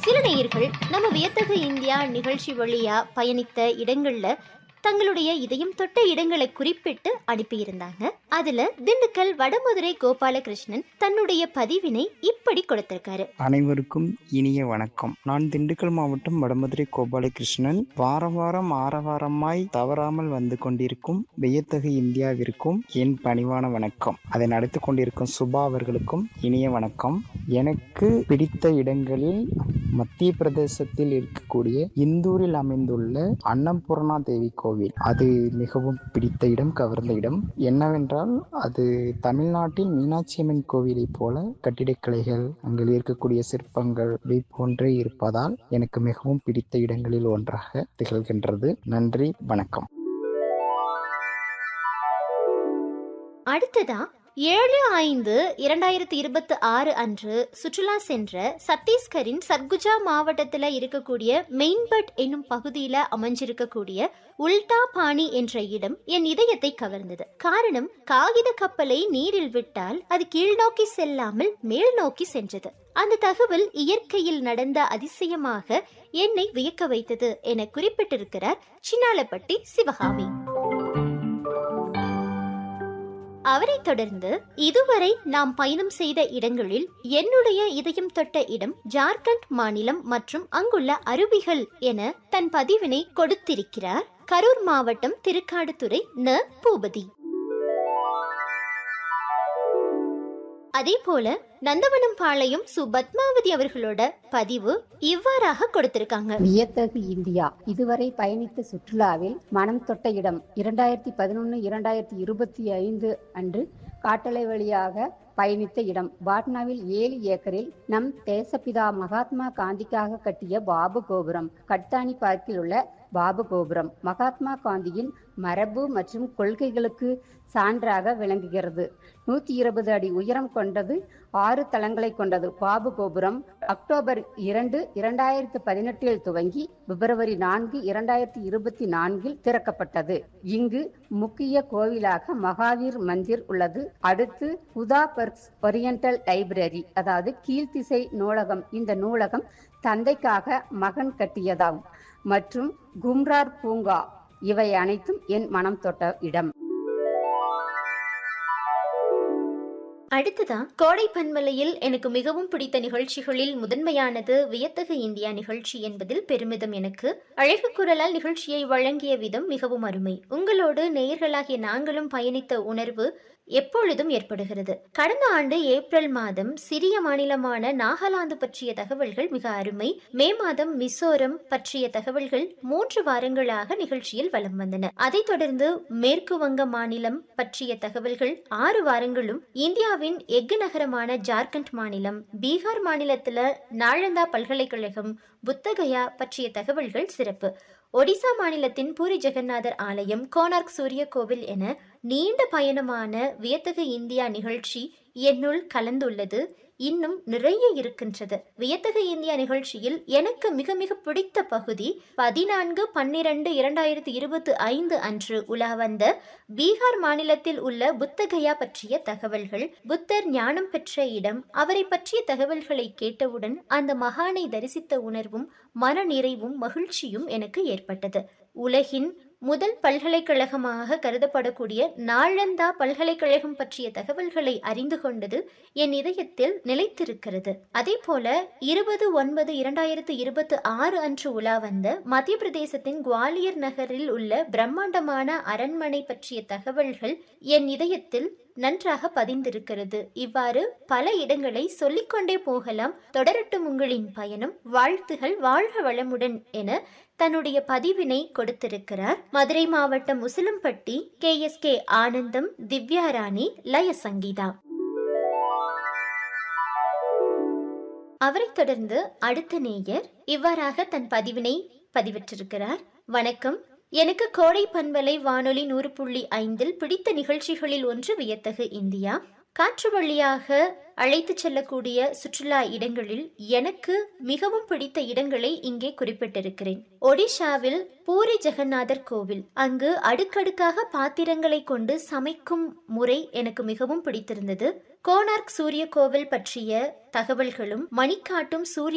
சில நேயர்கள் நம்ம வியத்தகு இந்தியா நிகழ்ச்சி வழியா பயணித்த இடங்கள்ல தங்களுடைய இதயம் தொட்ட இடங்களை குறிப்பிட்டு அனுப்பியிருந்தாங்க அதுல திண்டுக்கல் வடமதுரை கோபாலகிருஷ்ணன் தன்னுடைய பதிவினை இப்படி கொடுத்திருக்காரு அனைவருக்கும் இனிய வணக்கம் நான் திண்டுக்கல் மாவட்டம் வடமதுரை கோபாலகிருஷ்ணன் வாரம் வாரம் ஆரவாரமாய் தவறாமல் வந்து கொண்டிருக்கும் வியத்தகு இந்தியாவிற்கும் என் பணிவான வணக்கம் அதை நடத்தி கொண்டிருக்கும் சுபா அவர்களுக்கும் இனிய வணக்கம் எனக்கு பிடித்த இடங்களில் மத்திய பிரதேசத்தில் இருக்கக்கூடிய இந்தூரில் அமைந்துள்ள அன்னபூர்ணா தேவி கோவில் அது மிகவும் பிடித்த இடம் கவர்ந்த இடம் என்னவென்றால் அது தமிழ்நாட்டில் மீனாட்சி அம்மன் கோவிலைப் போல கட்டிடக்கலைகள் அங்கே இருக்கக்கூடிய சிற்பங்கள் இவை போன்றே இருப்பதால் எனக்கு மிகவும் பிடித்த இடங்களில் ஒன்றாக திகழ்கின்றது நன்றி வணக்கம் அடுத்ததா ஏழு ஐந்து இரண்டாயிரத்தி இருபத்தி ஆறு அன்று சுற்றுலா சென்ற சத்தீஸ்கரின் சர்குஜா மாவட்டத்தில் இருக்கக்கூடிய மெயின்பட் என்னும் பகுதியில் அமைஞ்சிருக்கக்கூடிய உல்டா பாணி என்ற இடம் என் இதயத்தை கவர்ந்தது காரணம் காகித கப்பலை நீரில் விட்டால் அது கீழ்நோக்கி செல்லாமல் மேல் நோக்கி சென்றது அந்த தகவல் இயற்கையில் நடந்த அதிசயமாக என்னை வியக்க வைத்தது என குறிப்பிட்டிருக்கிறார் சின்னாலப்பட்டி சிவகாமி அவரைத் தொடர்ந்து இதுவரை நாம் பயணம் செய்த இடங்களில் என்னுடைய இதயம் தொட்ட இடம் ஜார்க்கண்ட் மாநிலம் மற்றும் அங்குள்ள அருவிகள் என தன் பதிவினை கொடுத்திருக்கிறார் கரூர் மாவட்டம் திருக்காடுதுறை ந பூபதி அதே போல நந்தவனம் பாளையம் சு பத்மாவதி அவர்களோட பதிவு இவ்வாறாக கொடுத்திருக்காங்க வியத்தகு இந்தியா இதுவரை பயணித்த சுற்றுலாவில் மனம் தொட்ட இடம் இரண்டாயிரத்தி பதினொன்று இரண்டாயிரத்தி இருபத்தி ஐந்து அன்று காட்டளை வழியாக பயணித்த இடம் பாட்னாவில் ஏழு ஏக்கரில் நம் தேசப்பிதா மகாத்மா காந்திக்காக கட்டிய பாபு கோபுரம் கட்டாணி பார்க்கில் உள்ள பாபு கோபுரம் மகாத்மா காந்தியின் மரபு மற்றும் கொள்கைகளுக்கு சான்றாக விளங்குகிறது நூத்தி இருபது அடி உயரம் கொண்டது ஆறு தளங்களை கொண்டது பாபு கோபுரம் அக்டோபர் இரண்டு இரண்டாயிரத்து பதினெட்டில் துவங்கி பிப்ரவரி நான்கு இரண்டாயிரத்தி இருபத்தி நான்கில் திறக்கப்பட்டது இங்கு முக்கிய கோவிலாக மகாவீர் மந்திர் உள்ளது அடுத்து உதா பர்க்ஸ் ஒரியண்டல் லைப்ரரி அதாவது கீழ்த்திசை நூலகம் இந்த நூலகம் தந்தைக்காக மகன் கட்டியதாகும் மற்றும் கும்ரார் பூங்கா இவை அனைத்தும் என் மனம் தொட்ட இடம் அடுத்ததா கோடை பன்மலையில் எனக்கு மிகவும் பிடித்த நிகழ்ச்சிகளில் முதன்மையானது வியத்தகு இந்தியா நிகழ்ச்சி என்பதில் பெருமிதம் எனக்கு அழகு குரலால் நிகழ்ச்சியை வழங்கிய விதம் மிகவும் அருமை உங்களோடு நேயர்களாகிய நாங்களும் பயணித்த உணர்வு எப்பொழுதும் ஏற்படுகிறது கடந்த ஆண்டு ஏப்ரல் மாதம் சிறிய மாநிலமான நாகாலாந்து பற்றிய தகவல்கள் மிக அருமை மே மாதம் மிசோரம் பற்றிய தகவல்கள் மூன்று வாரங்களாக நிகழ்ச்சியில் வலம் வந்தன அதைத் தொடர்ந்து மேற்கு வங்க மாநிலம் பற்றிய தகவல்கள் ஆறு வாரங்களும் இந்தியாவின் எஃகு நகரமான ஜார்க்கண்ட் மாநிலம் பீகார் மாநிலத்துல நாளந்தா பல்கலைக்கழகம் புத்தகயா பற்றிய தகவல்கள் சிறப்பு ஒடிசா மாநிலத்தின் பூரி ஜெகநாதர் ஆலயம் கோனார்க் சூரிய கோவில் என நீண்ட பயணமான வியத்தகு இந்தியா நிகழ்ச்சி என்னுள் கலந்துள்ளது இன்னும் நிறைய இருக்கின்றது வியத்தகு இந்தியா நிகழ்ச்சியில் எனக்கு மிக மிக பிடித்த பகுதி பதினான்கு பன்னிரண்டு இரண்டாயிரத்தி இருபத்தி ஐந்து அன்று உலா வந்த பீகார் மாநிலத்தில் உள்ள புத்தகயா பற்றிய தகவல்கள் புத்தர் ஞானம் பெற்ற இடம் அவரை பற்றிய தகவல்களை கேட்டவுடன் அந்த மகானை தரிசித்த உணர்வும் மன நிறைவும் மகிழ்ச்சியும் எனக்கு ஏற்பட்டது உலகின் முதல் பல்கலைக்கழகமாக கருதப்படக்கூடிய நாளந்தா பல்கலைக்கழகம் பற்றிய தகவல்களை அறிந்து கொண்டது என் இதயத்தில் நிலைத்திருக்கிறது அதே போல இருபது ஒன்பது இரண்டாயிரத்து இருபத்தி ஆறு அன்று உலா வந்த மத்திய பிரதேசத்தின் குவாலியர் நகரில் உள்ள பிரம்மாண்டமான அரண்மனை பற்றிய தகவல்கள் என் இதயத்தில் நன்றாக பதிந்திருக்கிறது இவ்வாறு பல இடங்களை சொல்லிக்கொண்டே போகலாம் தொடரட்டும் உங்களின் பயணம் வாழ்த்துகள் வாழ்க வளமுடன் என தன்னுடைய பதிவினை கொடுத்திருக்கிறார் மதுரை மாவட்டம் உசிலம்பட்டி கே எஸ் கே ஆனந்தம் திவ்யா ராணி லய சங்கீதா அவரைத் தொடர்ந்து அடுத்த நேயர் இவ்வாறாக தன் பதிவினை பதிவிட்டிருக்கிறார் வணக்கம் எனக்கு கோடை பண்பலை வானொலி நூறு புள்ளி ஐந்தில் பிடித்த நிகழ்ச்சிகளில் ஒன்று வியத்தகு இந்தியா காற்று வழியாக அழைத்து செல்லக்கூடிய சுற்றுலா இடங்களில் எனக்கு மிகவும் பிடித்த இடங்களை இங்கே குறிப்பிட்டிருக்கிறேன் ஒடிஷாவில் பூரி ஜெகநாதர் கோவில் அங்கு அடுக்கடுக்காக பாத்திரங்களை கொண்டு சமைக்கும் முறை எனக்கு மிகவும் பிடித்திருந்தது கோனார்க் சூரிய கோவில் பற்றிய தகவல்களும் மணிக்காட்டும் சூரிய